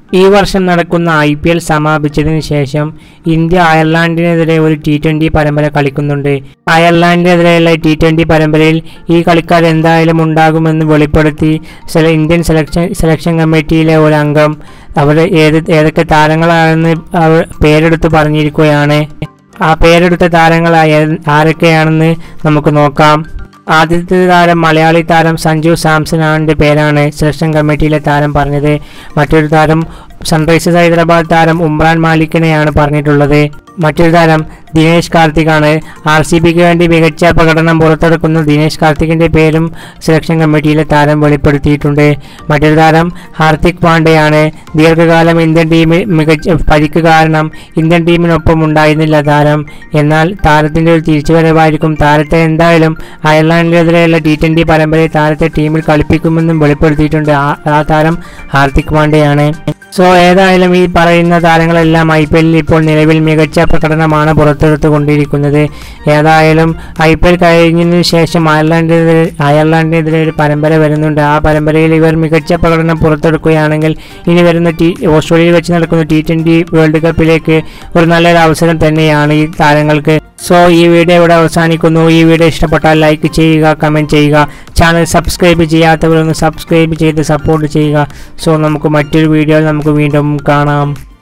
ഈ വർഷം നടക്കുന്ന ഐ പി എൽ സമാപിച്ചതിന് ശേഷം ഇന്ത്യ അയർലാൻഡിനെതിരെ ഒരു ടി ട്വൻ്റി പരമ്പര കളിക്കുന്നുണ്ട് അയർലാൻഡിനെതിരെയുള്ള ടി ട്വൻ്റി പരമ്പരയിൽ ഈ കളിക്കാർ എന്തായാലും ഉണ്ടാകുമെന്ന് വെളിപ്പെടുത്തി സെല ഇന്ത്യൻ സെലക്ഷൻ സെലക്ഷൻ കമ്മിറ്റിയിലെ ഒരു അംഗം അവർ ഏത് ഏതൊക്കെ താരങ്ങളാണെന്ന് അവർ പേരെടുത്ത് പറഞ്ഞിരിക്കുകയാണ് ആ പേരെടുത്ത താരങ്ങൾ ആയ- ആരൊക്കെയാണെന്ന് നമുക്ക് നോക്കാം ആദ്യത്തെ താരം മലയാളി താരം സഞ്ജു സാംസണാണിൻ്റെ പേരാണ് സെലക്ഷൻ കമ്മിറ്റിയിലെ താരം പറഞ്ഞത് മറ്റൊരു താരം സൺറൈസേഴ്സ് ഹൈദരാബാദ് താരം ഉമ്രാൻ മാലിക്കിനെയാണ് പറഞ്ഞിട്ടുള്ളത് മറ്റൊരു താരം ദിനേശ് കാർത്തികാണ് ആർ സി ബിക്ക് വേണ്ടി മികച്ച പ്രകടനം പുറത്തെടുക്കുന്ന ദിനേശ് കാർത്തികിൻ്റെ പേരും സെലക്ഷൻ കമ്മിറ്റിയിലെ താരം വെളിപ്പെടുത്തിയിട്ടുണ്ട് മറ്റൊരു താരം ഹാർദിക് പാണ്ഡെയാണ് ദീർഘകാലം ഇന്ത്യൻ ടീമിൽ മികച്ച പരിക്ക് കാരണം ഇന്ത്യൻ ടീമിനൊപ്പം ഉണ്ടായിരുന്നില്ല താരം എന്നാൽ താരത്തിൻ്റെ ഒരു തിരിച്ചുവരവായിരിക്കും താരത്തെ എന്തായാലും അയർലാൻഡിനെതിരെയുള്ള ടി ട്വൻ്റി പരമ്പരയിൽ താരത്തെ ടീമിൽ കളിപ്പിക്കുമെന്നും വെളിപ്പെടുത്തിയിട്ടുണ്ട് ആ- ആ താരം ഹാർദിക് പാണ്ഡെയാണ് സോ ഏതായാലും ഈ പറയുന്ന താരങ്ങളെല്ലാം ഐ പി എല്ലിൽ ഇപ്പോൾ നിലവിൽ മികച്ച പ്രകടനമാണ് പുറത്തെടുത്തുകൊണ്ടിരിക്കുന്നത് ഏതായാലും ഐ പി എൽ കഴിഞ്ഞതിന് ശേഷം അയർലാൻഡിനെതിരെ അയർലാൻഡിനെതിരെ ഒരു പരമ്പര വരുന്നുണ്ട് ആ പരമ്പരയിൽ ഇവർ മികച്ച പ്രകടനം പുറത്തെടുക്കുകയാണെങ്കിൽ ഇനി വരുന്ന ടി ഓസ്ട്രേലിയയിൽ വെച്ച് നടക്കുന്ന ടി ട്വൻ്റി വേൾഡ് കപ്പിലേക്ക് ഒരു നല്ലൊരു അവസരം തന്നെയാണ് ഈ താരങ്ങൾക്ക് സോ ഈ വീഡിയോ ഇവിടെ അവസാനിക്കുന്നു ഈ വീഡിയോ ഇഷ്ടപ്പെട്ടാൽ ലൈക്ക് ചെയ്യുക കമൻറ്റ് ചെയ്യുക ചാനൽ സബ്സ്ക്രൈബ് ചെയ്യാത്തവരൊന്ന് സബ്സ്ക്രൈബ് ചെയ്ത് സപ്പോർട്ട് ചെയ്യുക സോ നമുക്ക് മറ്റൊരു വീഡിയോയിൽ നമുക്ക് വീണ്ടും കാണാം